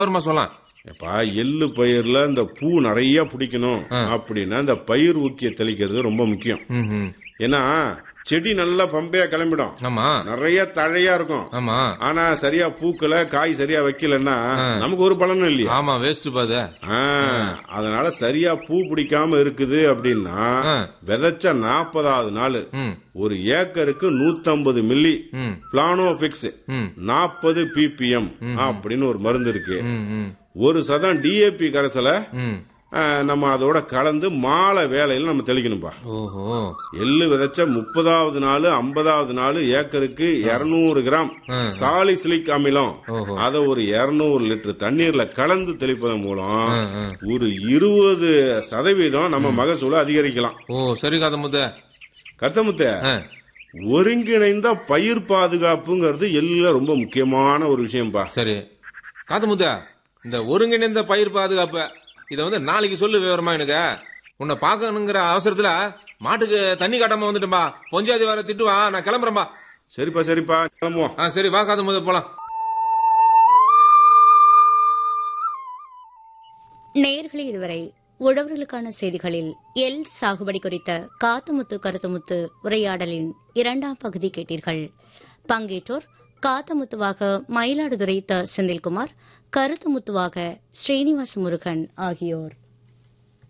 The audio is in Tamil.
விவரமா சொல்லலாம் எப்பா எள்ளு பயிர்ல இந்த பூ நிறைய பிடிக்கணும் அப்படின்னா இந்த பயிர் ஊக்கிய தெளிக்கிறது ரொம்ப முக்கியம் ம் ம் ஏன்னா செடி நல்லா பம்பையா கிளம்பிடும் ஆமா நிறைய தழையா இருக்கும் ஆமா ஆனா சரியா பூக்கல காய் சரியா வைக்கலன்னா நமக்கு ஒரு பலனும் இல்லையா ஆமா வேஸ்ட் பாத ஆ, அதனால சரியா பூ பிடிக்காம இருக்குது அப்படின்னா ஆ. விதைச்ச நாற்பதாவது நாள் ம் ஒரு ஏக்கருக்கு 150 மில்லி ம் பிளானோபிக்ஸ் ம் நாற்பது பிபிஎம் அப்படின்னு ஒரு மருந்து இருக்கு ம் ம் ஒரு சதம் டிஏபி கரைசலை ம் ஆ, நம்ம அதோட கலந்து மாலை வேலையில நம்ம தெளிக்கணும்பா ஓஹோ எள்ளு விதைச்ச முப்பதாவது நாள் ஐம்பதாவது நாள் ஏக்கருக்கு இருநூறு கிராம் சாலிசிலிக் அமிலம் ஓஹோ. அதை ஒரு இருநூறு லிட்டர் தண்ணீர்ல கலந்து தெளிப்பதன் மூலம் ஆ, ஆ. ஒரு இருபது சதவீதம் நம்ம மகசூலை அதிகரிக்கலாம் ஓ சரி காத முத்த கருத்தமுத்த ஆ ஒருங்கிணைந்த பயிர் பாதுகாப்புங்கிறது எல்லாம் ரொம்ப முக்கியமான ஒரு விஷயம்பா சரி காது முத்த இந்த ஒருங்கிணைந்த பயிர் பாதுகாப்பு இதை வந்து நாளைக்கு சொல்லு விவரமா எனக்கு உன்னை பார்க்கணுங்கிற அவசரத்துல மாட்டுக்கு தண்ணி காட்டாம வந்துட்டேன்பா பொஞ்சாதி வர திட்டுவா நான் கிளம்புறேன்பா சரிப்பா சரிப்பா கிளம்புவோம் ஆ சரி வா காது முத போலாம் நேயர்களே இதுவரை உழவர்களுக்கான செய்திகளில் எல் சாகுபடி குறித்த காத்துமுத்து கருத்துமுத்து உரையாடலின் இரண்டாம் பகுதி கேட்டீர்கள் பங்கேற்றோர் காத்தமுத்துவாக மயிலாடுதுறை த செந்தில்குமார் கருத்துமுத்துவாக ஸ்ரீனிவாச முருகன் ஆகியோர்